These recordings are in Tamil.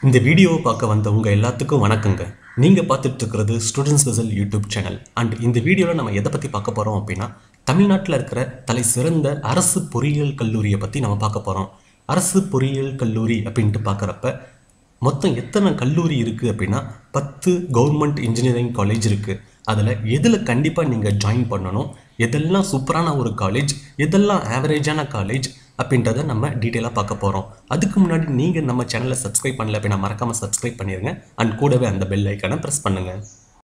இந்த வீடியோவை பார்க்க வந்த உங்கள் எல்லாத்துக்கும் வணக்கங்க நீங்கள் பார்த்துட்டு இருக்கிறது students vessel YouTube channel and இந்த வீடியோவில் நம்ம எதை பற்றி பார்க்க போகிறோம் அப்படின்னா தமிழ்நாட்டில் இருக்கிற தலை சிறந்த அரசு பொறியியல் கல்லூரியை பற்றி நம்ம பார்க்க போகிறோம் அரசு பொறியியல் கல்லூரி அப்படின்ட்டு பார்க்குறப்ப மொத்தம் எத்தனை கல்லூரி இருக்குது அப்படின்னா பத்து கவர்மெண்ட் இன்ஜினியரிங் காலேஜ் இருக்குது அதில் எதில் கண்டிப்பாக நீங்கள் ஜாயின் பண்ணணும் எதெல்லாம் சூப்பரான ஒரு காலேஜ் எதெல்லாம் ஆவரேஜான காலேஜ் அப்படின்றத நம்ம டீட்டெயிலாக பார்க்க போகிறோம் அதுக்கு முன்னாடி நீங்கள் நம்ம சேனலை சப்ஸ்கிரைப் பண்ணல அப்படின்னா மறக்காமல் சப்ஸ்கிரைப் பண்ணிடுங்க அண்ட் கூடவே அந்த பெல் ஐக்கானை ப்ரெஸ் பண்ணுங்கள்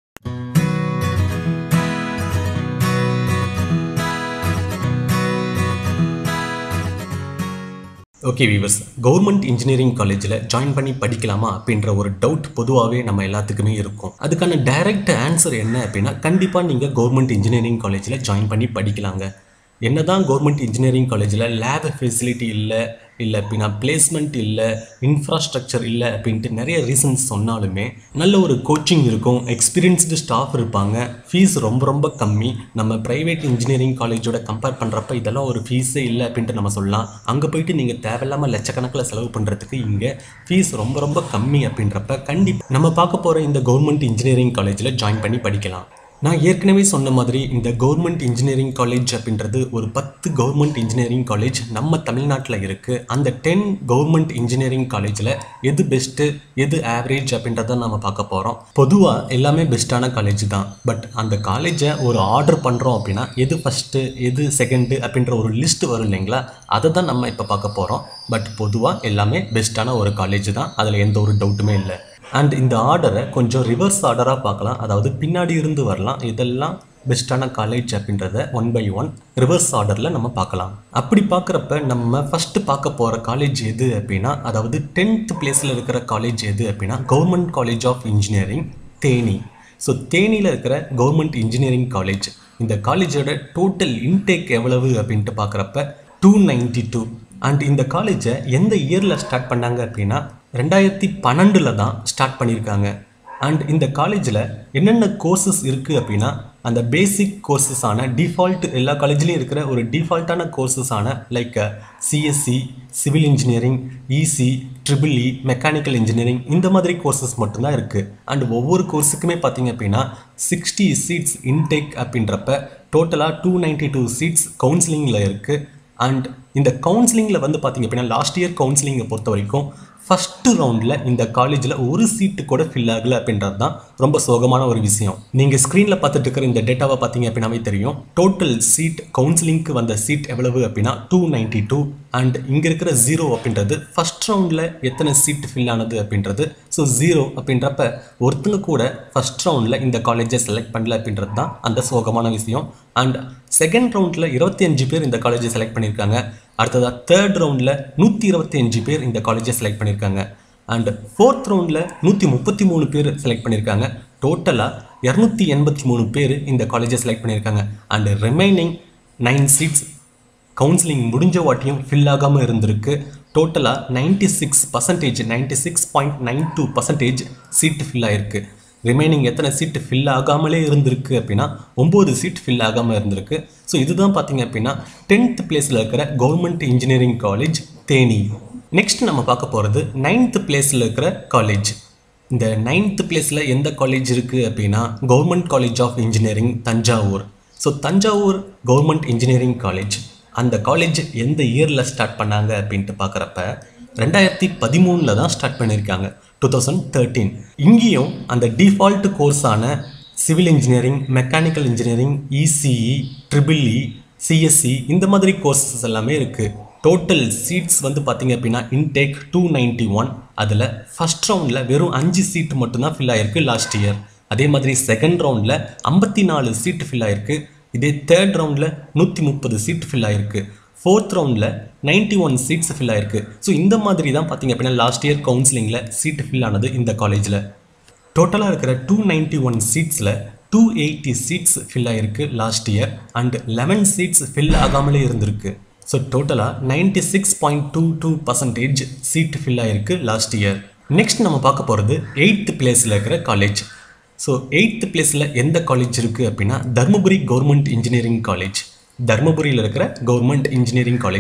ஓகே வீவர்ஸ் கவர்மெண்ட் இன்ஜினியரிங் காலேஜில் ஜாயின் பண்ணி படிக்கலாமா அப்படின்ற ஒரு டவுட் பொதுவாகவே நம்ம எல்லாத்துக்குமே இருக்கும் அதுக்கான டைரக்ட் ஆன்சர் என்ன அப்படின்னா கண்டிப்பாக நீங்கள் கவர்மெண்ட் இன்ஜினியரிங் காலேஜில் ஜாயின் பண்ணி படிக்கலாங்க என்னதான் கவர்மெண்ட் இன்ஜினியரிங் காலேஜில் லேப் ஃபெசிலிட்டி இல்லை இல்லை அப்படின்னா பிளேஸ்மெண்ட் இல்லை இன்ஃப்ராஸ்ட்ரக்சர் இல்லை அப்படின்ட்டு நிறைய ரீசன்ஸ் சொன்னாலுமே நல்ல ஒரு கோச்சிங் இருக்கும் எக்ஸ்பீரியன்ஸ்டு ஸ்டாஃப் இருப்பாங்க ஃபீஸ் ரொம்ப ரொம்ப கம்மி நம்ம ப்ரைவேட் இன்ஜினியரிங் காலேஜோட கம்பேர் பண்ணுறப்ப இதெல்லாம் ஒரு ஃபீஸே இல்லை அப்படின்ட்டு நம்ம சொல்லலாம் அங்கே போயிட்டு நீங்கள் தேவையில்லாமல் லட்சக்கணக்கில் செலவு பண்ணுறதுக்கு இங்கே ஃபீஸ் ரொம்ப ரொம்ப கம்மி அப்படின்றப்ப கண்டிப்பாக நம்ம பார்க்க போகிற இந்த கவர்மெண்ட் இன்ஜினியரிங் காலேஜில் ஜாயின் பண்ணி படிக்கலாம் நான் ஏற்கனவே சொன்ன மாதிரி இந்த கவர்மெண்ட் இன்ஜினியரிங் காலேஜ் அப்படின்றது ஒரு பத்து கவர்மெண்ட் இன்ஜினியரிங் காலேஜ் நம்ம தமிழ்நாட்டில் இருக்குது அந்த டென் கவர்மெண்ட் இன்ஜினியரிங் காலேஜில் எது பெஸ்ட்டு எது ஆவரேஜ் அப்படின்றத நம்ம பார்க்க போகிறோம் பொதுவாக எல்லாமே பெஸ்ட்டான காலேஜ் தான் பட் அந்த காலேஜை ஒரு ஆர்டர் பண்ணுறோம் அப்படின்னா எது ஃபஸ்ட்டு எது செகண்டு அப்படின்ற ஒரு லிஸ்ட் வரும் இல்லைங்களா அதை தான் நம்ம இப்போ பார்க்க போகிறோம் பட் பொதுவாக எல்லாமே பெஸ்ட்டான ஒரு காலேஜ் தான் அதில் எந்த ஒரு டவுட்டுமே இல்லை அண்ட் இந்த ஆர்டரை கொஞ்சம் ரிவர்ஸ் ஆர்டராக பார்க்கலாம் அதாவது பின்னாடி இருந்து வரலாம் இதெல்லாம் பெஸ்ட்டான காலேஜ் அப்படின்றத ஒன் பை ஒன் ரிவர்ஸ் ஆர்டரில் நம்ம பார்க்கலாம் அப்படி பார்க்குறப்ப நம்ம ஃபஸ்ட்டு பார்க்க போகிற காலேஜ் எது அப்படின்னா அதாவது டென்த் பிளேஸில் இருக்கிற காலேஜ் எது அப்படின்னா government college of engineering Theni so தேனியில் இருக்கிற கவர்மெண்ட் இன்ஜினியரிங் காலேஜ் இந்த காலேஜோட டோட்டல் இன்டேக் எவ்வளவு அப்படின்ட்டு பார்க்குறப்ப டூ நைன்டி டூ அண்ட் இந்த காலேஜை எந்த இயரில் ஸ்டார்ட் பண்ணாங்க அப்படின்னா ரெண்டாயிரத்தி பன்னெண்டில் தான் ஸ்டார்ட் பண்ணியிருக்காங்க அண்ட் இந்த காலேஜில் என்னென்ன கோர்சஸ் இருக்குது அப்படின்னா அந்த பேசிக் கோர்சஸான டிஃபால்ட் எல்லா காலேஜ்லேயும் இருக்கிற ஒரு டிஃபால்ட்டான கோர்சஸான like CSC civil engineering EC triple E mechanical engineering இந்த மாதிரி கோர்சஸ் மட்டும்தான் இருக்குது அண்ட் ஒவ்வொரு கோர்ஸுக்குமே பார்த்தீங்க அப்படின்னா சிக்ஸ்டி சீட்ஸ் இன்டேக் அப்படின்றப்ப டோட்டலாக டூ நைன்டி டூ சீட்ஸ் கவுன்சிலிங்கில் இருக்குது அண்ட் இந்த கவுன்சிலிங்கில் வந்து பார்த்தீங்க அப்படின்னா லாஸ்ட் இயர் கவுன்சிலிங்கை பொறுத்த வரைக்கும் ஃபஸ்ட்டு ரவுண்டில் இந்த காலேஜில் ஒரு சீட்டு கூட ஃபில் ஆகலை அப்படின்றது தான் ரொம்ப சோகமான ஒரு விஷயம் நீங்கள் ஸ்க்ரீனில் பார்த்துட்டு இருக்கிற இந்த டேட்டாவை பார்த்தீங்க அப்படின்னாவே தெரியும் டோட்டல் சீட் கவுன்சிலிங்க்கு வந்த சீட் எவ்வளவு அப்படின்னா டூ நைன்டி டூ அண்ட் இங்கே இருக்கிற ஜீரோ அப்படின்றது ஃபஸ்ட் ரவுண்டில் எத்தனை சீட் ஃபில் ஆனது அப்படின்றது ஸோ ஜீரோ அப்படின்றப்ப ஒருத்தங்க கூட ஃபஸ்ட் ரவுண்டில் இந்த காலேஜை செலக்ட் பண்ணல அப்படின்றது தான் அந்த சோகமான விஷயம் அண்ட் செகண்ட் ரவுண்டில் இருபத்தி அஞ்சு பேர் இந்த காலேஜை செலக்ட் பண்ணியிருக்காங்க அடுத்ததாக தேர்ட் ரவுண்டில் நூற்றி இருபத்தி அஞ்சு பேர் இந்த காலேஜை செலக்ட் பண்ணியிருக்காங்க அண்ட் ஃபோர்த் ரவுண்டில் நூற்றி முப்பத்தி மூணு பேர் செலக்ட் பண்ணியிருக்காங்க டோட்டலாக இரநூத்தி எண்பத்தி மூணு பேர் இந்த காலேஜை செலக்ட் பண்ணியிருக்காங்க and remaining nine seats counselling முடிஞ்ச வாட்டியும் ஃபில் ஆகாமல் இருந்திருக்கு டோட்டலாக ninety six percentage ninety six point nine two percentage seat fill ஆகிருக்கு ரிமைனிங் எத்தனை சீட்டு ஃபில் ஆகாமலே இருந்திருக்கு அப்படின்னா ஒம்பது சீட் ஃபில் ஆகாமல் இருந்திருக்கு ஸோ இதுதான் பார்த்தீங்க அப்படின்னா டென்த் பிளேஸில் இருக்கிற government engineering college Theni next நம்ம பார்க்க போகிறது நைன்த் பிளேஸில் இருக்கிற காலேஜ் இந்த நைன்த் பிளேஸில் எந்த காலேஜ் இருக்குது அப்படின்னா government college of engineering Thanjavur so Thanjavur government engineering college அந்த காலேஜ் எந்த இயரில் ஸ்டார்ட் பண்ணாங்க அப்படின்ட்டு பார்க்குறப்ப ரெண்டாயிரத்தி பதிமூணில் தான் ஸ்டார்ட் பண்ணியிருக்காங்க டூ தௌசண்ட் தேர்ட்டீன் இங்கேயும் அந்த டிஃபால்ட் கோர்ஸான civil engineering mechanical engineering ECE triple E CSC இந்த மாதிரி கோர்சஸ் எல்லாமே இருக்குது டோட்டல் சீட்ஸ் வந்து பார்த்தீங்க அப்படின்னா இன்டேக் டூ நைன்டி ஒன் அதில் ஃபஸ்ட் ரவுண்டில் வெறும் அஞ்சு சீட் மட்டும்தான் ஃபில் ஆயிருக்கு லாஸ்ட் இயர் அதே மாதிரி செகண்ட் ரவுண்டில் ஐம்பத்தி நாலு சீட் ஃபில் ஆயிருக்கு இதே தேர்ட் ரவுண்டில் நூற்றி முப்பது சீட் ஃபில் ஆயிருக்கு ஃபோர்த் ரவுண்டில் நைன்டி ஒன் சீட்ஸ் ஃபில் ஆயிருக்கு ஸோ இந்த மாதிரி தான் பார்த்தீங்க அப்படின்னா லாஸ்ட் இயர் கவுன்சிலிங்கில் சீட் ஃபில் ஆனது இந்த காலேஜில் டோட்டலாக இருக்கிற டூ நைன்டி ஒன் சீட்ஸில் டூ எயிட்டி சீட்ஸ் ஃபில் ஆகிருக்கு last year and eleven seats fill ஆகாமலே இருந்திருக்கு ஸோ டோட்டலாக ninety six point two two percentage seat fill ஆகிருக்கு லாஸ்ட் இயர் நெக்ஸ்ட் நம்ம பார்க்க போகிறது எயித்து பிளேஸில் இருக்கிற காலேஜ் ஸோ எயித்து பிளேஸில் எந்த காலேஜ் இருக்குது அப்படின்னா தருமபுரி கவர்மெண்ட் இன்ஜினியரிங் காலேஜ் தருமபுரியில் இருக்கிற கவர்மெண்ட் இன்ஜினியரிங் காலேஜ்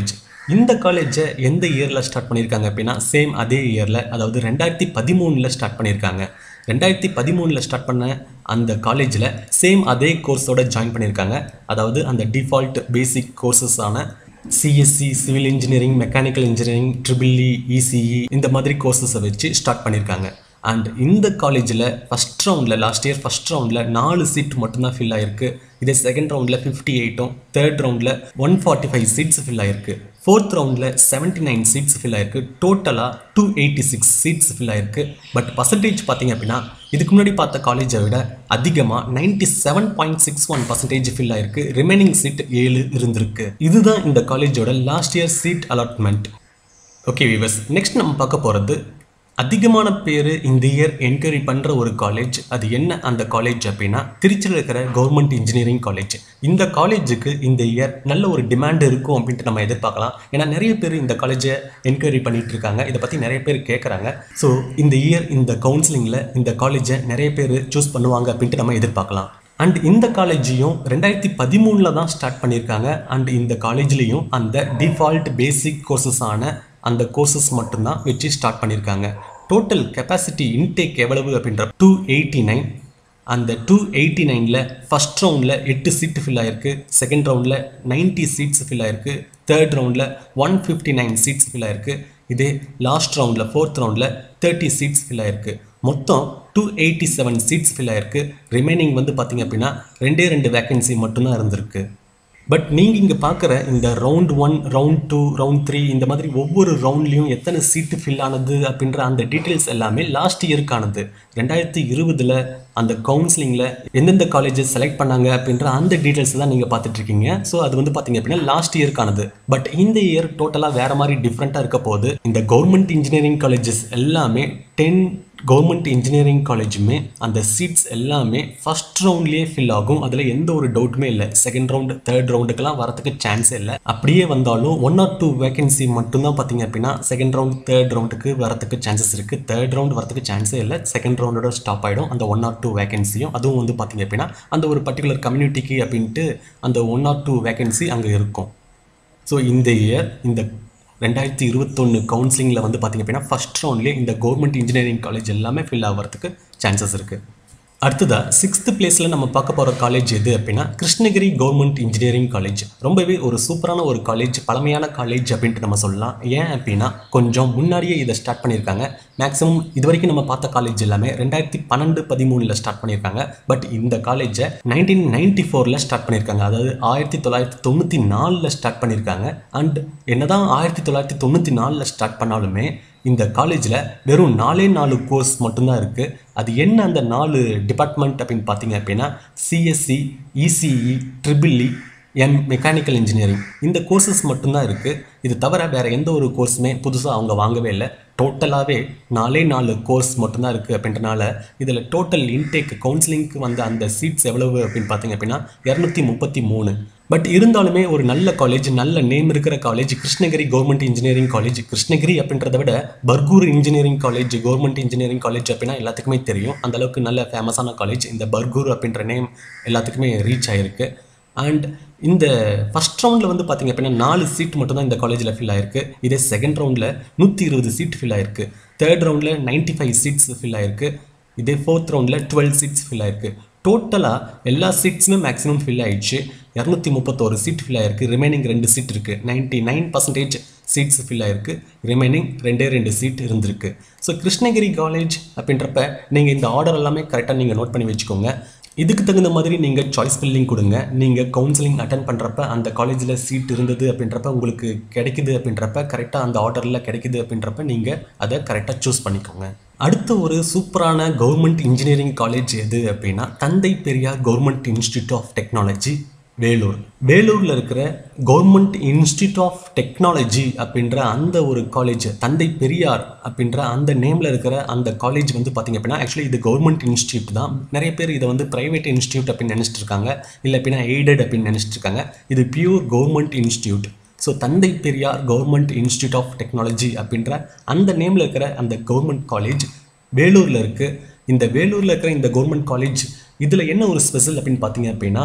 இந்த காலேஜை எந்த இயரில் ஸ்டார்ட் பண்ணியிருக்காங்க அப்படின்னா சேம் அதே இயரில் அதாவது ரெண்டாயிரத்தி பதிமூணில் ஸ்டார்ட் பண்ணியிருக்காங்க ரெண்டாயிரத்தி பதிமூணில் ஸ்டார்ட் பண்ண அந்த காலேஜில் சேம் அதே கோர்ஸோட ஜாயின் பண்ணியிருக்காங்க அதாவது அந்த டிஃபால்ட் பேசிக் கோர்சஸான CSC civil engineering mechanical engineering triple E ECE இந்த மாதிரி கோர்சஸை வச்சு ஸ்டார்ட் பண்ணியிருக்காங்க அண்ட் இந்த காலேஜில் ஃபஸ்ட் ரவுண்டில் லாஸ்ட் இயர் ஃபஸ்ட் ரவுண்டில் நாலு சீட் மட்டும்தான் ஃபில் ஆயிருக்கு இதே செகண்ட் ரவுண்டில் ஃபிஃப்டி எயிட்டும் தேர்ட் ரவுண்டில் one forty five seats fill ஆயிருக்கு ஃபோர்த் ரவுண்டில் செவன்ட்டி நைன் சீட்ஸ் ஃபில் ஆயிருக்கு டோட்டலாக two eighty six seats fill ஆயிருக்கு பட் பர்சன்டேஜ் பார்த்தீங்க அப்படின்னா இதுக்கு முன்னாடி பார்த்த காலேஜை விட அதிகமாக ninety seven point six one percentage fill ஆயிருக்கு ரிமைனிங் சீட் ஏழு இருந்திருக்கு இதுதான் இந்த காலேஜோட last year seat allotment okay viewers next நம்ம பார்க்க போகிறது அதிகமான பேர் இந்த இயர் என்கொயரி பண்ணுற ஒரு காலேஜ் அது என்ன அந்த காலேஜ் அப்படின்னா திருச்சியில் இருக்கிற கவர்மெண்ட் இன்ஜினியரிங் காலேஜ் இந்த காலேஜுக்கு இந்த இயர் நல்ல ஒரு டிமாண்ட் இருக்கும் அப்படின்ட்டு நம்ம எதிர்பார்க்கலாம் ஏன்னா நிறைய பேர் இந்த காலேஜை என்கொயரி பண்ணிட்டு இருக்காங்க இதை பற்றி நிறைய பேர் கேட்குறாங்க ஸோ இந்த இயர் இந்த கவுன்சிலிங்கில் இந்த காலேஜை நிறைய பேர் சூஸ் பண்ணுவாங்க அப்படின்ட்டு நம்ம எதிர்பார்க்கலாம் அண்ட் இந்த காலேஜையும் ரெண்டாயிரத்தி பதிமூணில் தான் ஸ்டார்ட் பண்ணியிருக்காங்க அண்ட் இந்த காலேஜ்லேயும் அந்த டிஃபால்ட் பேசிக் கோர்சஸான அந்த கோர்சஸ் மட்டும்தான் வச்சு ஸ்டார்ட் பண்ணியிருக்காங்க டோட்டல் கெப்பாசிட்டி இன்டேக் எவ்வளவு அப்படின்ற டூ எயிட்டி நைன் அந்த டூ எயிட்டி நைனில் ஃபஸ்ட் ரவுண்டில் எட்டு சீட்டு ஃபில் ஆயிருக்கு செகண்ட் ரவுண்டில் நைன்ட்டி சீட்ஸ் ஃபில் ஆயிருக்கு தேர்ட் ரவுண்டில் one fifty nine seats fill ஆயிருக்கு இதே லாஸ்ட் ரவுண்டில் ஃபோர்த் ரவுண்டில் தேர்ட்டி சீட்ஸ் ஃபில் ஆயிருக்கு மொத்தம் two eighty seven seats fill ஆயிருக்கு ரிமைனிங் வந்து பார்த்தீங்க அப்படின்னா ரெண்டே ரெண்டு வேகன்சி மட்டும்தான் இருந்திருக்கு பட் நீங்கள் இங்கே பார்க்குற இந்த round one round two round three இந்த மாதிரி ஒவ்வொரு ரவுண்ட்லேயும் எத்தனை சீட்டு ஃபில் ஆனது அப்படின்ற அந்த டீட்டெயில்ஸ் எல்லாமே லாஸ்ட் இயருக்கானது ரெண்டாயிரத்தி இருபதில் அந்த கவுன்சிலிங்கில் எந்தெந்த காலேஜஸ் செலக்ட் பண்ணாங்க அப்படின்ற அந்த டீட்டெயில்ஸ் தான் நீங்கள் பார்த்துட்டு இருக்கீங்க ஸோ அது வந்து பார்த்தீங்க அப்படின்னா லாஸ்ட் இயருக்கானது பட் இந்த இயர் டோட்டலாக வேறு மாதிரி டிஃப்ரெண்ட்டாக இருக்க போகுது இந்த கவர்மெண்ட் இன்ஜினியரிங் காலேஜஸ் எல்லாமே டென் கவர்மெண்ட் இன்ஜினியரிங் காலேஜுமே அந்த சீட்ஸ் எல்லாமே ஃபர்ஸ்ட் ரவுண்ட்லேயே ஃபில் ஆகும் அதில் எந்த ஒரு டவுட்டுமே இல்லை செகண்ட் ரவுண்ட் தேர்ட் ரவுண்டுக்கெல்லாம் வரதுக்கு சான்ஸே இல்லை அப்படியே வந்தாலும் ஒன் ஆர் டூ வேகன்சி மட்டும்தான் பார்த்தீங்க அப்படின்னா செகண்ட் ரவுண்ட் தேர்ட் ரவுண்டுக்கு வரதுக்கு சான்சஸ் இருக்குது தேர்ட் ரவுண்ட் வரதுக்கு சான்ஸே இல்லை செகண்ட் ரவுண்டோட ஸ்டாப் ஆகிடும் அந்த ஒன் ஆர் டூ வேகன்சியும் அதுவும் வந்து பார்த்தீங்க அப்படின்னா அந்த ஒரு பர்டிகுலர் கம்யூனிட்டிக்கு அப்படின்ட்டு அந்த ஒன் ஆர் டூ வேகன்சி அங்கே இருக்கும் ஸோ இந்த இயர் இந்த ரெண்டாயிரத்தி இருபத்தொன்று கவுன்சிலிங்கில் வந்து பார்த்திங்க அப்படின்னா ஃபஸ்ட் ரவுண்ட்லேயே இந்த கவர்மெண்ட் இன்ஜினியரிங் காலேஜ் எல்லாமே ஃபில் ஆகிறதுக்கு சான்சஸ் இருக்குது அடுத்ததாக சிக்ஸ்த் பிளேஸில் நம்ம பார்க்க போகிற காலேஜ் எது அப்படின்னா கிருஷ்ணகிரி கவர்மெண்ட் இன்ஜினியரிங் காலேஜ் ரொம்பவே ஒரு சூப்பரான ஒரு காலேஜ் பழமையான காலேஜ் அப்படின்ட்டு நம்ம சொல்லலாம் ஏன் அப்படின்னா கொஞ்சம் முன்னாடியே இதை ஸ்டார்ட் பண்ணியிருக்காங்க மேக்ஸிமம் இது வரைக்கும் நம்ம பார்த்த காலேஜ் எல்லாமே ரெண்டாயிரத்தி பன்னெண்டு பதிமூணில் ஸ்டார்ட் பண்ணியிருக்காங்க பட் இந்த காலேஜை நைன்டீன் நைன்டி ஃபோரில் ஸ்டார்ட் பண்ணியிருக்காங்க அதாவது ஆயிரத்தி தொள்ளாயிரத்தி தொண்ணூற்றி நாலில் ஸ்டார்ட் பண்ணியிருக்காங்க அண்ட் என்னதான் ஆயிரத்தி தொள்ளாயிரத்தி தொண்ணூற்றி நாலில் ஸ்டார்ட் பண்ணாலுமே இந்த காலேஜில் வெறும் நாலே நாலு கோர்ஸ் மட்டும்தான் இருக்குது அது என்ன அந்த நாலு டிபார்ட்மெண்ட் அப்படின்னு பார்த்தீங்க அப்படின்னா CSC ECE triple E M mechanical engineering இந்த கோர்சஸ் மட்டும்தான் இருக்குது இது தவிர வேறு எந்த ஒரு கோர்ஸுமே புதுசாக அவங்க வாங்கவே இல்லை டோட்டலாகவே நாலே நாலு கோர்ஸ் மட்டும்தான் இருக்குது அப்படின்றனால இதில் டோட்டல் இன்டேக் கவுன்சிலிங்க்கு வந்த அந்த சீட்ஸ் எவ்வளவு அப்படின்னு பார்த்தீங்க அப்படின்னா இரநூத்தி முப்பத்தி மூணு பட் இருந்தாலுமே ஒரு நல்ல காலேஜ் நல்ல நேம் இருக்கிற college Krishnagiri government engineering college Krishnagiri அப்படின்றத விட Bargur engineering college government engineering college அப்படின்னா எல்லாத்துக்குமே தெரியும் அந்த அளவுக்கு நல்ல ஃபேமஸான காலேஜ் இந்த பர்கூர் அப்படின்ற நேம் எல்லாத்துக்குமே ரீச் ஆகிருக்கு அண்ட் இந்த ஃபஸ்ட் ரவுண்டில் வந்து பார்த்தீங்க அப்படின்னா நாலு சீட் மட்டும் தான் இந்த காலேஜில் ஃபில் ஆயிருக்கு இதே செகண்ட் ரவுண்டில் நூற்றி இருபது சீட் ஃபில் ஆயிருக்கு தேர்ட் ரவுண்டில் நைன்ட்டி ஃபைவ் சீட்ஸ் ஃபில் ஆயிருக்கு இதே ஃபோர்த் ரவுண்டில் டுவெல் சீட்ஸ் ஃபில் ஆயிருக்கு டோட்டலாக எல்லா சீட்ஸுமே மேக்ஸிமம் ஃபில் ஆயிடுச்சு இரநூத்தி முப்பத்தோரு சீட் ஃபில் ஆயிருக்கு ரிமைனிங் ரெண்டு சீட் இருக்குது ninety nine percentage seats fill ஆயிருக்கு ரிமைனிங் ரெண்டே ரெண்டு சீட் இருந்திருக்கு ஸோ கிருஷ்ணகிரி காலேஜ் அப்படின்றப்ப நீங்கள் இந்த ஆர்டர் எல்லாமே கரெக்டாக நீங்கள் நோட் பண்ணி வச்சுக்கோங்க இதுக்கு தகுந்த மாதிரி நீங்கள் சாய்ஸ் ஃபில்லிங் கொடுங்க நீங்கள் கவுன்சிலிங் அட்டன் பண்ணுறப்ப அந்த காலேஜில் சீட் இருந்தது அப்படின்றப்ப உங்களுக்கு கிடைக்குது அப்படின்றப்ப கரெக்டாக அந்த ஆர்டரில் கிடைக்குது அப்படின்றப்ப நீங்கள் அதை கரெக்டாக சூஸ் பண்ணிக்கோங்க அடுத்த ஒரு சூப்பரான கவர்மெண்ட் இன்ஜினியரிங் காலேஜ் எது அப்படின்னா Thanthai Periyar government institute of technology Vellore வேலூரில் இருக்கிற கவர்மெண்ட் இன்ஸ்டியூட் ஆஃப் டெக்னாலஜி அப்படின்ற அந்த ஒரு காலேஜ் தந்தை பெரியார் அப்படின்ற அந்த நேமில் இருக்கிற அந்த காலேஜ் வந்து பார்த்திங்க அப்படின்னா ஆக்சுவலி இது கவர்மெண்ட் இன்ஸ்டியூட் தான் நிறைய பேர் இதை வந்து ப்ரைவேட் இன்ஸ்டியூட் அப்படின்னு நினச்சிட்டு இருக்காங்க இல்லை அப்படின்னா எய்டட் அப்படின்னு நினச்சிட்டு இருக்காங்க இது pure government institute so Thanthai Periyar government institute of technology அப்படின்ற அந்த நேமில் இருக்கிற அந்த கவர்மெண்ட் காலேஜ் வேலூரில் இருக்குது இந்த வேலூரில் இருக்கிற இந்த கவர்மெண்ட் காலேஜ் இதில் என்ன ஒரு ஸ்பெஷல் அப்படின்னு பார்த்தீங்க அப்படின்னா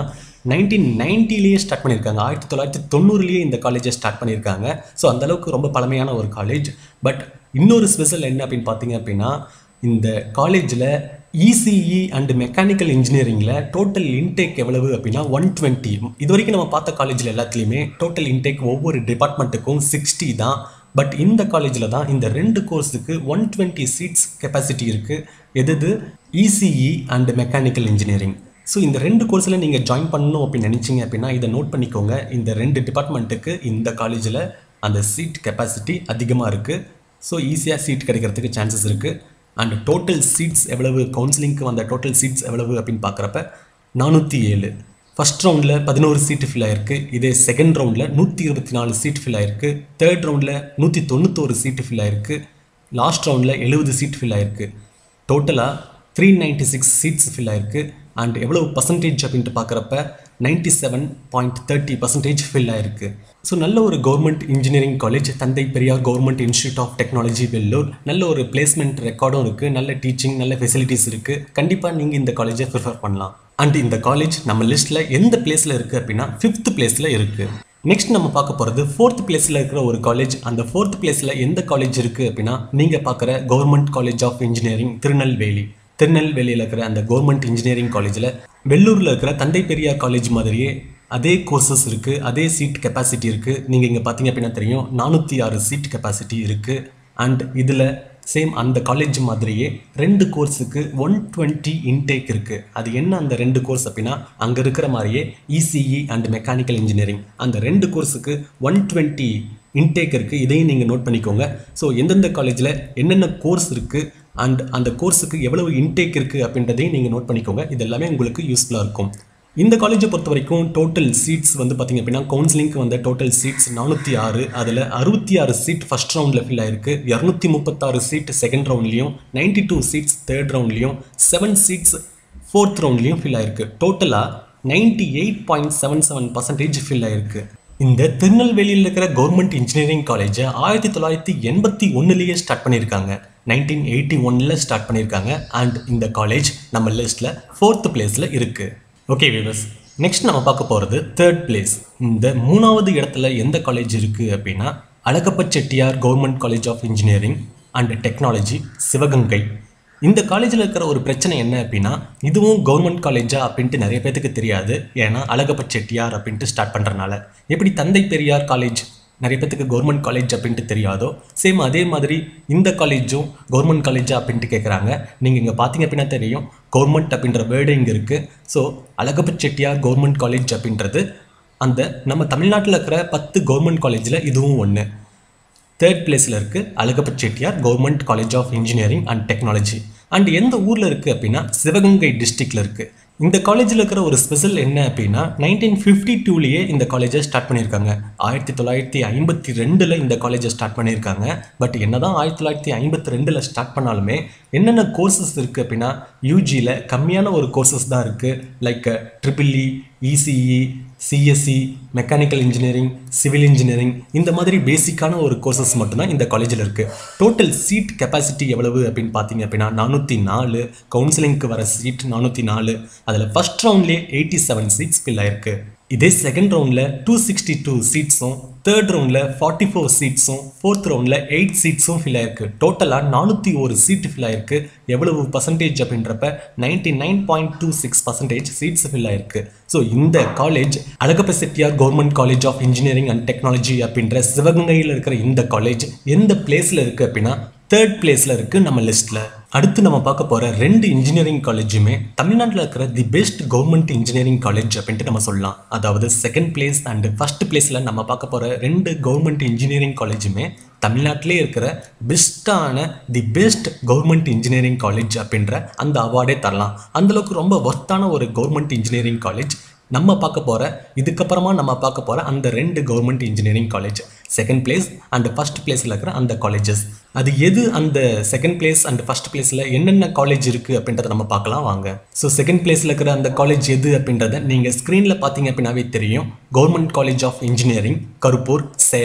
நைன்டீன் நைன்ட்டிலேயே ஸ்டார்ட் பண்ணியிருக்காங்க ஆயிரத்தி தொள்ளாயிரத்தி தொண்ணூறுலேயே இந்த காலேஜை ஸ்டார்ட் பண்ணியிருக்காங்க ஸோ அந்த அளவுக்கு ரொம்ப பழமையான ஒரு காலேஜ் பட் இன்னொரு ஸ்பெஷல் என்ன அப்படின்னு பார்த்தீங்க அப்படின்னா இந்த காலேஜில் இசிஇ அண்ட் மெக்கானிக்கல் இன்ஜினியரிங்கில் டோட்டல் இன்டேக் எவ்வளவு அப்படின்னா ஒன் டுவெண்ட்டி இது வரைக்கும் நம்ம பார்த்த காலேஜில் எல்லாத்துலேயுமே டோட்டல் இன்டேக் ஒவ்வொரு டிபார்ட்மெண்ட்டுக்கும் சிக்ஸ்டி தான் பட் இந்த காலேஜில் தான் இந்த ரெண்டு கோர்ஸுக்கு ஒன் டுவெண்ட்டி சீட்ஸ் கெப்பாசிட்டி இருக்குது எது ECE and mechanical engineering so இந்த ரெண்டு கோர்ஸில் நீங்கள் ஜாயின் பண்ணணும் அப்படின்னு நினச்சிங்க அப்படின்னா இதை நோட் பண்ணிக்கோங்க இந்த ரெண்டு டிபார்ட்மெண்ட்டுக்கு இந்த காலேஜில் அந்த சீட் கெப்பாசிட்டி அதிகமாக இருக்குது ஸோ ஈஸியாக சீட் கிடைக்கிறதுக்கு சான்சஸ் இருக்குது அண்ட் டோட்டல் சீட்ஸ் எவ்வளவு கவுன்சிலிங்க்கு வந்த டோட்டல் சீட்ஸ் எவ்வளவு அப்படின்னு பார்க்குறப்ப நானூற்றி ஏழு ஃபர்ஸ்ட் ரவுண்டில் பதினோரு சீட்டு ஃபில் ஆயிருக்கு இதே செகண்ட் ரவுண்டில் நூற்றி இருபத்தி நாலு சீட் ஃபில் ஆயிருக்கு தேர்ட் ரவுண்டில் நூற்றி தொண்ணூத்தோரு சீட்டு ஃபில் ஆயிருக்கு லாஸ்ட் ரவுண்டில் எழுபது சீட் ஃபில் ஆயிருக்கு டோட்டலாக three ninety six seats fill ஆயிருக்கு அண்ட் எவ்வளவு பர்சன்டேஜ் அப்படின்ட்டு பார்க்குறப்ப ninety seven point thirty percentage fill ஆயிருக்கு ஸோ நல்ல ஒரு government engineering college Thanthai Periyar government institute of technology Vellore நல்ல ஒரு பிளேஸ்மெண்ட் ரெக்கார்டும் இருக்குது நல்ல டீச்சிங் நல்ல ஃபெசிலிட்டிஸ் இருக்குது கண்டிப்பாக நீங்கள் இந்த காலேஜை ப்ரிஃபர் பண்ணலாம் அண்ட் இந்த காலேஜ் நம்ம லிஸ்ட்டில் எந்த பிளேஸில் இருக்குது அப்படின்னா ஃபிஃப்த் பிளேஸில் இருக்குது நெக்ஸ்ட் நம்ம பார்க்க போகிறது ஃபோர்த் பிளேஸில் இருக்கிற ஒரு காலேஜ் அந்த ஃபோர்த் பிளேஸில் எந்த காலேஜ் இருக்குது அப்படின்னா நீங்கள் பார்க்குற government college of engineering Tirunelveli திருநெல்வேலியில் இருக்கிற அந்த கவர்மெண்ட் இன்ஜினியரிங் காலேஜில் வெள்ளூரில் இருக்கிற தந்தை பெரியார் காலேஜ் மாதிரியே அதே கோர்சஸ் இருக்குது அதே சீட் கெப்பாசிட்டி இருக்குது நீங்கள் இங்கே பார்த்தீங்க அப்படின்னா தெரியும் நானூற்றி ஆறு சீட் கெப்பாசிட்டி இருக்குது அண்ட் இதில் சேம் அந்த காலேஜ் மாதிரியே ரெண்டு கோர்ஸுக்கு ஒன் டுவெண்ட்டி இன்டேக் இருக்குது அது என்ன அந்த ரெண்டு கோர்ஸ் அப்படின்னா அங்கே இருக்கிற மாதிரியே இசிஇ அண்ட் மெக்கானிக்கல் இன்ஜினியரிங் அந்த ரெண்டு கோர்ஸுக்கு ஒன் டுவெண்ட்டி இன்டேக் இருக்குது இதையும் நீங்கள் நோட் பண்ணிக்கோங்க ஸோ எந்தெந்த காலேஜில் என்னென்ன கோர்ஸ் இருக்குது அண்ட் அந்த கோர்ஸுக்கு எவ்வளவு இன்டேக் இருக்குது அப்படின்றதையும் நீங்கள் நோட் பண்ணிக்கோங்க இது எல்லாமே உங்களுக்கு யூஸ்ஃபுல்லாக இருக்கும் இந்த காலேஜை பொறுத்த வரைக்கும் டோட்டல் சீட்ஸ் வந்து பார்த்திங்க அப்படின்னா கவுன்சிலிங்க்கு வந்த டோட்டல் சீட்ஸ் நானூற்றி ஆறு அதில் அறுபத்தி ஆறு சீட் ஃபஸ்ட் ரவுண்டில் ஃபில் ஆயிருக்கு இரநூத்தி முப்பத்தாறு சீட் செகண்ட் ரவுண்ட்லேயும் நைன்டி டூ சீட்ஸ் தேர்ட் ரவுண்ட்லேயும் செவன் சீட்ஸ் ஃபோர்த் ரவுண்ட்லேயும் ஃபில் ஆயிருக்கு டோட்டலாக ninety eight point seven seven percentage fill ஆயிருக்கு இந்த திருநெல்வேலியில் இருக்கிற கவர்மெண்ட் இன்ஜினியரிங் காலேஜை ஆயிரத்தி தொள்ளாயிரத்தி எண்பத்தி ஒன்றுலேயே ஸ்டார்ட் பண்ணியிருக்காங்க நைன்டீன் எயிட்டி ஒன்னில் ஸ்டார்ட் பண்ணியிருக்காங்க அண்ட் இந்த காலேஜ் நம்ம லிஸ்ட்டில் ஃபோர்த் பிளேஸில் இருக்குது ஓகே விவஸ் நெக்ஸ்ட் நம்ம பார்க்க போகிறது தேர்ட் பிளேஸ் இந்த மூணாவது இடத்துல எந்த காலேஜ் இருக்குது அப்படின்னா Alagappa Chettiar government college of engineering and technology Sivaganga இந்த காலேஜில் இருக்கிற ஒரு பிரச்சனை என்ன அப்படின்னா இதுவும் கவர்மெண்ட் காலேஜா அப்படின்ட்டு நிறைய பேத்துக்கு தெரியாது ஏன்னா அழகப்ப செட்டியார் அப்படின்ட்டு ஸ்டார்ட் பண்ணுறனால எப்படி தந்தை பெரியார் காலேஜ் நிறைய பேத்துக்கு கவர்மெண்ட் காலேஜ் அப்படின்ட்டு தெரியாதோ சேம் அதே மாதிரி இந்த காலேஜும் கவர்மெண்ட் காலேஜா அப்படின்ட்டு கேட்குறாங்க நீங்கள் இங்கே பார்த்தீங்க அப்படின்னா தெரியும் கவர்மெண்ட் அப்படின்ற வேர்டு இங்கே இருக்குது so Alagappa Chettiar government college அப்படின்றது அந்த நம்ம தமிழ்நாட்டில் இருக்கிற பத்து கவர்மெண்ட் காலேஜில் இதுவும் ஒன்று தேர்ட் பிளேஸில் இருக்குது Alagappa Chettiar government college of engineering and technology and எந்த ஊரில் இருக்குது அப்படின்னா சிவகங்கை டிஸ்ட்ரிக்டில் இருக்குது இந்த காலேஜில் இருக்கிற ஒரு ஸ்பெஷல் என்ன அப்படின்னா நைன்டீன் ஃபிஃப்டி டூலேயே இந்த காலேஜை ஸ்டார்ட் பண்ணியிருக்காங்க ஆயிரத்தி தொள்ளாயிரத்தி ஐம்பத்தி ரெண்டில் இந்த காலேஜை ஸ்டார்ட் பண்ணியிருக்காங்க பட் என்னதான் ஆயிரத்தி தொள்ளாயிரத்தி ஐம்பத்தி ரெண்டில் ஸ்டார்ட் பண்ணாலுமே என்னென்ன கோர்சஸ் இருக்குது அப்படின்னா யூஜியில் கம்மியான ஒரு கோர்சஸ் தான் இருக்குது like triple E ECE CSC mechanical engineering civil engineering இந்த மாதிரி பேசிக்கான ஒரு கோர்சஸ் மட்டும்தான் இந்த காலேஜில் இருக்குது டோட்டல் சீட் கெப்பாசிட்டி எவ்வளவு அப்படின்னு பார்த்தீங்க அப்படின்னா நானூற்றி நாலு கவுன்சிலிங்க்கு வர சீட் நானூற்றி நாலு அதில் ஃபர்ஸ்ட் ரவுண்ட்லேயே எயிட்டி செவன் சீட்ஸ் ஃபில் ஆயிருக்கு இதே செகண்ட் ரவுண்டில் டூ சிக்ஸ்டி டூ சீட்ஸும் தேர்ட் ரவுண்டில் ஃபார்ட்டி ஃபோர் சீட்ஸும் ஃபோர்த் ரவுண்டில் எயிட் சீட்ஸும் ஃபில் ஆயிருக்கு டோட்டலாக நானூற்றி ஒரு சீட் ஃபில் ஆயிருக்கு எவ்வளவு பர்சன்டேஜ் அப்படின்றப்ப ninety nine point two six percentage seats fill ஆயிருக்கு ஸோ இந்த college Alagappa Chettiar government college of engineering and technology அப்படின்ற சிவகங்கையில் இருக்கிற இந்த காலேஜ் எந்த பிளேஸில் இருக்குது அப்படின்னா தேர்ட் பிளேஸில் இருக்குது நம்ம லிஸ்ட்டில் அடுத்து நம்ம பார்க்க போகிற ரெண்டு இன்ஜினியரிங் காலேஜுமே தமிழ்நாட்டில் இருக்கிற the best government engineering college அப்படின்ட்டு நம்ம சொல்லலாம் அதாவது செகண்ட் பிளேஸ் அண்ட் ஃபர்ஸ்ட் பிளேஸில் நம்ம பார்க்க போகிற ரெண்டு கவர்மெண்ட் இன்ஜினியரிங் காலேஜுமே தமிழ்நாட்டிலே இருக்கிற பெஸ்ட்டான the best government engineering college அப்படின்ற அந்த அவார்டே தரலாம் அந்தளவுக்கு ரொம்ப ஒர்த்தான ஒரு கவர்மெண்ட் இன்ஜினியரிங் காலேஜ் நம்ம பார்க்க போகிற இதுக்கப்புறமா நம்ம பார்க்க போகிற அந்த ரெண்டு government engineering college second place and first பிளேஸில் இருக்கிற அந்த காலேஜஸ் அது எது அந்த செகண்ட் பிளேஸ் அண்ட் ஃபர்ஸ்ட் பிளேஸில் என்னென்ன காலேஜ் இருக்குது அப்படின்றத நம்ம பார்க்கலாம் வாங்க ஸோ செகண்ட் பிளேஸில் இருக்கிற அந்த காலேஜ் எது அப்படின்றத நீங்கள் ஸ்க்ரீனில் பார்த்தீங்க அப்படின்னாவே தெரியும் government college of engineering Karuppur Salem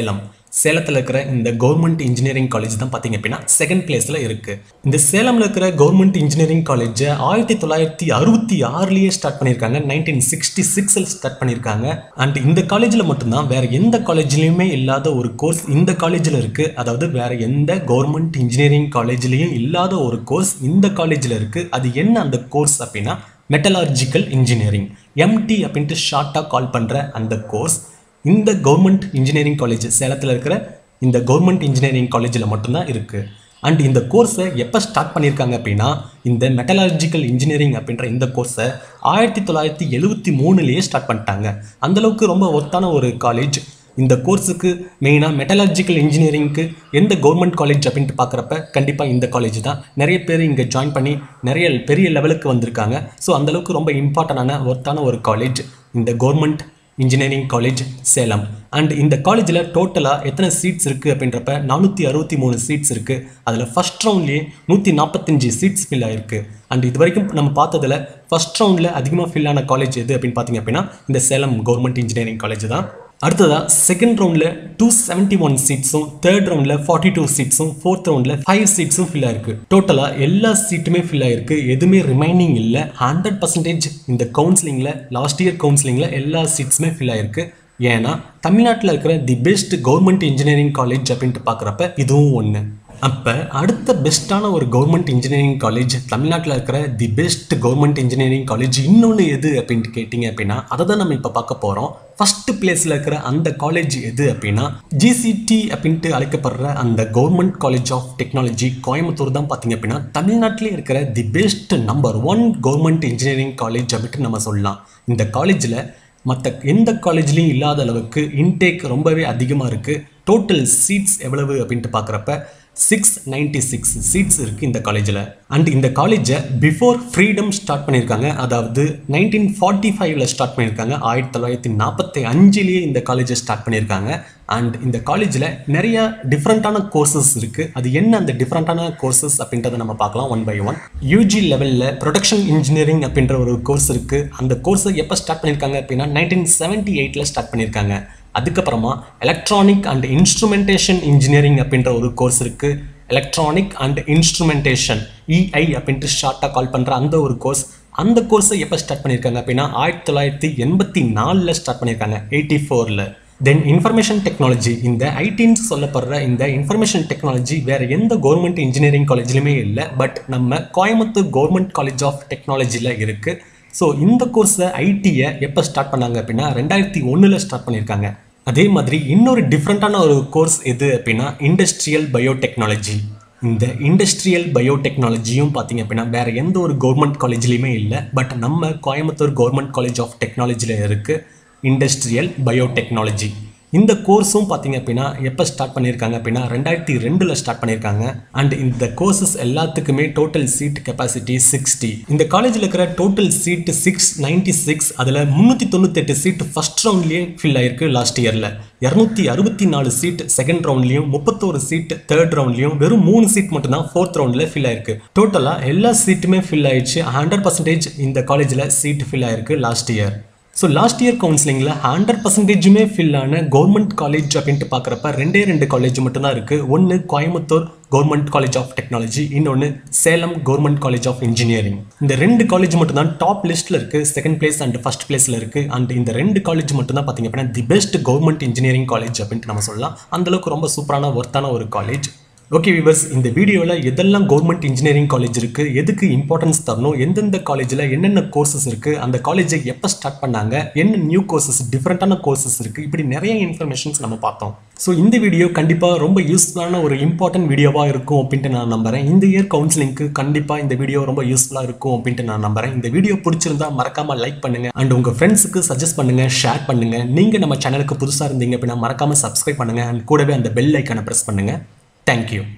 சேலத்தில் இருக்கிற இந்த கவர்மெண்ட் இன்ஜினியரிங் காலேஜ் தான் பார்த்தீங்க அப்படின்னா செகண்ட் பிளேஸில் இருக்குது இந்த சேலமில் இருக்கிற கவர்மெண்ட் இன்ஜினியரிங் காலேஜை ஆயிரத்தி தொள்ளாயிரத்தி அறுபத்தி ஆறுலேயே ஸ்டார்ட் பண்ணியிருக்காங்க நைன்டீன் சிக்ஸ்டி சிக்ஸில் ஸ்டார்ட் பண்ணியிருக்காங்க அண்ட் இந்த காலேஜில் மட்டும்தான் வேற எந்த காலேஜ்லையுமே இல்லாத ஒரு கோர்ஸ் இந்த காலேஜில் இருக்குது அதாவது வேற எந்த கவர்மெண்ட் இன்ஜினியரிங் காலேஜ்லேயும் இல்லாத ஒரு கோர்ஸ் இந்த காலேஜில் இருக்குது அது என்ன அந்த கோர்ஸ் அப்படின்னா மெட்டலாஜிக்கல் இன்ஜினியரிங் எம்டி அப்படின்ட்டு ஷார்ட்டாக கால் பண்ணுற அந்த கோர்ஸ் இந்த கவர்மெண்ட் இன்ஜினியரிங் காலேஜ் சேலத்தில் இருக்கிற இந்த கவர்மெண்ட் இன்ஜினியரிங் காலேஜில் மட்டும்தான் இருக்குது அண்ட் இந்த கோர்ஸை எப்போ ஸ்டார்ட் பண்ணியிருக்காங்க அப்படின்னா இந்த மெட்டலாஜிக்கல் இன்ஜினியரிங் அப்படின்ற இந்த கோர்ஸை ஆயிரத்தி தொள்ளாயிரத்தி எழுவத்தி மூணுலேயே ஸ்டார்ட் பண்ணிட்டாங்க அந்தளவுக்கு ரொம்ப ஒர்த்தான ஒரு காலேஜ் இந்த கோர்ஸுக்கு மெயினாக மெட்டலாஜிக்கல் இன்ஜினியரிங்க்கு எந்த கவர்மெண்ட் காலேஜ் அப்படின்ட்டு பார்க்குறப்ப கண்டிப்பாக இந்த காலேஜ் தான் நிறைய பேர் இங்கே ஜாயின் பண்ணி நிறைய பெரிய லெவலுக்கு வந்திருக்காங்க ஸோ அந்தளவுக்கு ரொம்ப இம்பார்ட்டண்டான ஒர்த்தான ஒரு காலேஜ் இந்த government engineering college Salem and இந்த காலேஜில் டோட்டலாக எத்தனை சீட்ஸ் இருக்குது அப்படின்றப்ப நானூற்றி அறுபத்தி மூணு சீட்ஸ் இருக்குது அதில் ஃபஸ்ட் ரவுண்ட்லேயே நூற்றி நாற்பத்தஞ்சு சீட்ஸ் ஃபில் ஆயிருக்கு அண்ட் இது வரைக்கும் நம்ம பார்த்ததில் ஃபஸ்ட் ரவுண்டில் அதிகமாக ஃபில் ஆன காலேஜ் எது அப்படின்னு பார்த்தீங்க அப்படின்னா இந்த சேலம் கவர்மெண்ட் இன்ஜினியரிங் காலேஜ் தான் அடுத்ததாக செகண்ட் ரவுண்டில் டூ செவன்ட்டி ஒன் சீட்ஸும் தேர்ட் ரவுண்டில் ஃபார்ட்டி டூ சீட்ஸும் ஃபோர்த் ரவுண்டில் ஃபைவ் சீட்ஸும் ஃபில் ஆயிருக்கு டோட்டலாக எல்லா சீட்டுமே ஃபில் ஆயிருக்கு எதுவுமே ரிமைனிங் இல்லை ஹண்ட்ரட் பர்சன்டேஜ் இந்த கவுன்சிலிங்கில் லாஸ்ட் இயர் கவுன்சிலிங்கில் எல்லா சீட்ஸுமே ஃபில் ஆயிருக்கு ஏன்னா தமிழ்நாட்டில் இருக்கிற the best government engineering college அப்படின்ட்டு பார்க்குறப்ப இதுவும் ஒன்று அப்போ அடுத்த பெஸ்ட்டான ஒரு கவர்மெண்ட் இன்ஜினியரிங் காலேஜ் தமிழ்நாட்டில் இருக்கிற the best government engineering college இன்னொன்று எது அப்படின்ட்டு கேட்டிங்க அப்படின்னா அதை தான் நம்ம இப்போ பார்க்க போகிறோம் ஃபர்ஸ்ட் பிளேஸில் இருக்கிற அந்த காலேஜ் எது அப்படின்னா ஜிசிடி அப்படின்ட்டு அழைக்கப்படுற அந்த government college of technology Coimbatore தான் பார்த்தீங்க அப்படின்னா தமிழ்நாட்டிலே இருக்கிற the best number one government engineering college அப்படின்ட்டு நம்ம சொல்லலாம் இந்த காலேஜில் மற்ற எந்த காலேஜ்லேயும் இல்லாத அளவுக்கு இன்டேக் ரொம்பவே அதிகமாக இருக்குது டோட்டல் சீட்ஸ் எவ்வளவு அப்படின்ட்டு பார்க்குறப்ப சிக்ஸ் நைன்டி சிக்ஸ் சீட்ஸ் இருக்குது இந்த காலேஜில் அண்ட் இந்த காலேஜை பிஃபோர் ஃப்ரீடம் ஸ்டார்ட் பண்ணியிருக்காங்க அதாவது நைன்டீன் ஃபார்ட்டி ஃபைவ்ல ஸ்டார்ட் பண்ணியிருக்காங்க ஆயிரத்தி தொள்ளாயிரத்தி நாற்பத்தி அஞ்சுலேயே இந்த காலேஜை ஸ்டார்ட் பண்ணியிருக்காங்க அண்ட் இந்த காலேஜில் நிறைய டிஃப்ரெண்ட்டான கோர்சஸ் இருக்குது அது என்ன அந்த டிஃப்ரெண்ட்டான கோர்சஸ் அப்படின்றத நம்ம பார்க்கலாம் ஒன் பை ஒன் யூஜி லெவலில் ப்ரொடக்ஷன் இன்ஜினியரிங் அப்படின்ற ஒரு கோர்ஸ் இருக்குது அந்த கோர்ஸை எப்போ ஸ்டார்ட் பண்ணியிருக்காங்க அப்படின்னா நைன்டீன் செவன்ட்டி எயிட்டில் ஸ்டார்ட் பண்ணியிருக்காங்க அதுக்கப்புறமா எலக்ட்ரானிக் அண்ட் இன்ஸ்ட்ருமெண்டேஷன் இன்ஜினியரிங் அப்படின்ற ஒரு கோர்ஸ் இருக்குது எலக்ட்ரானிக் அண்ட் இன்ஸ்ட்ருமெண்டேஷன் இஐ அப்படின்ட்டு ஷார்ட்டாக கால் பண்ணுற அந்த ஒரு கோர்ஸ் அந்த கோர்ஸை எப்போ ஸ்டார்ட் பண்ணியிருக்காங்க அப்படின்னா ஆயிரத்தி தொள்ளாயிரத்தி எண்பத்தி நாலில் ஸ்டார்ட் பண்ணியிருக்காங்க எயிட்டி ஃபோரில் தென் இன்ஃபர்மேஷன் டெக்னாலஜி இந்த ஐடின்னு சொல்லப்படுற இந்த இன்ஃபர்மேஷன் டெக்னாலஜி வேற எந்த கவர்மெண்ட் இன்ஜினியரிங் காலேஜ்லையுமே இல்லை பட் நம்ம கோயம்புத்தூர் கவர்மெண்ட் காலேஜ் ஆஃப் டெக்னாலஜியில் இருக்குது ஸோ இந்த கோர்ஸை ஐடியை எப்போ ஸ்டார்ட் பண்ணாங்க அப்படின்னா ரெண்டாயிரத்தி ஒன்றில் ஸ்டார்ட் பண்ணியிருக்காங்க அதே மாதிரி இன்னொரு டிஃப்ரெண்ட்டான ஒரு கோர்ஸ் எது அப்படின்னா இண்டஸ்ட்ரியல் பயோடெக்னாலஜி இந்த இண்டஸ்ட்ரியல் பயோடெக்னாலஜியும் பார்த்தீங்க அப்படின்னா வேற எந்த ஒரு கவர்மெண்ட் காலேஜ்லையுமே இல்லை பட் நம்ம கோயம்புத்தூர் கவர்மெண்ட் காலேஜ் ஆஃப் டெக்னாலஜியில் இருக்குது இண்டஸ்ட்ரியல் பயோடெக்னாலஜி இந்த கோர்ஸும் பார்த்தீங்க அப்படின்னா எப்போ ஸ்டார்ட் பண்ணியிருக்காங்க அப்படின்னா ரெண்டாயிரத்தி ரெண்டில் ஸ்டார்ட் பண்ணியிருக்காங்க அண்ட் இந்த கோர்சஸ் எல்லாத்துக்குமே டோட்டல் சீட் கெப்பாசிட்டி சிக்ஸ்டி இந்த காலேஜில் இருக்கிற total seat six ninety six அதில் முந்நூற்றி தொண்ணூத்தெட்டு சீட் ஃபர்ஸ்ட் ரவுண்ட்லேயே ஃபில் ஆயிருக்கு லாஸ்ட் இயரில் இரநூத்தி அறுபத்தி நாலு சீட் செகண்ட் ரவுண்ட்லையும் முப்பத்தோரு சீட் தேர்ட் ரவுண்ட்லையும் வெறும் மூணு சீட் மட்டும்தான் ஃபோர்த் ரவுண்டில் ஃபில் ஆயிருக்கு டோட்டலாக எல்லா சீட்டுமே ஃபில் ஆயிடுச்சு ஹண்ட்ரட் பர்சன்டேஜ் இந்த காலேஜில் சீட் ஃபில் ஆயிருக்கு last year so last year கவுன்சிலிங்கில் ஹண்ட்ரட் பர்சன்டேஜுமே ஃபில் ஆன கவர்மெண்ட் காலேஜ் அப்படின்ட்டு பார்க்குறப்ப ரெண்டே ரெண்டு காலேஜ் மட்டும்தான் இருக்குது ஒன்று Coimbatore government college of technology இன்னொன்று Salem government college of engineering இந்த ரெண்டு காலேஜ் மட்டும் தான் டாப் லிஸ்ட்டில் இருக்குது செகண்ட் பிளேஸ் அண்ட் ஃபர்ஸ்ட் பிளேஸில் இருக்குது அண்ட் இந்த ரெண்டு காலேஜ் மட்டும் தான் பார்த்தீங்க அப்படின்னா the best government engineering college அப்படின்ட்டு நம்ம சொல்லலாம் அந்தளவுக்கு ரொம்ப சூப்பரான ஒர்த்தான ஒரு காலேஜ் ஓகே விவர்ஸ் இந்த வீடியோவில் எதெல்லாம் கவர்மெண்ட் இன்ஜினியரிங் காலேஜ் இருக்குது எதுக்கு இம்பார்ட்டன்ஸ் தரணும் எந்தெந்த காலேஜில் என்னென்ன கோர்சஸ் இருக்குது அந்த காலேஜை எப்போ ஸ்டார்ட் பண்ணாங்க என்ன நியூ கோர்சஸ் டிஃப்ரெண்ட்டான கோர்சஸ் இருக்குது இப்படி நிறைய இன்ஃபர்மேஷன்ஸ் நம்ம பார்த்தோம் ஸோ இந்த வீடியோ கண்டிப்பாக ரொம்ப யூஸ்ஃபுல்லான ஒரு இம்பார்ட்டன்ட் வீடியோவாக இருக்கும் அப்படின்ட்டு நான் நம்புறேன் இந்த இயர் கவுன்சிலிங்க்கு கண்டிப்பாக இந்த வீடியோ ரொம்ப யூஸ்ஃபுல்லாக இருக்கும் அப்படின்ட்டு நான் நம்புறேன் இந்த வீடியோ பிடிச்சிருந்தா மறக்காமல் லைக் பண்ணுங்கள் அண்ட் உங்கள் ஃப்ரெண்ட்ஸுக்கு சஜஸ்ட் பண்ணுங்கள் ஷேர் பண்ணுங்கள் நீங்கள் நம்ம சேனலுக்கு புதுசாக இருந்தீங்க அப்படின்னா மறக்காமல் சப்ஸ்கிரைப் பண்ணுங்கள் அண்ட் கூடவே அந்த பெல் ஐக்கானை ப்ரெஸ் பண்ணுங்கள் Thank you.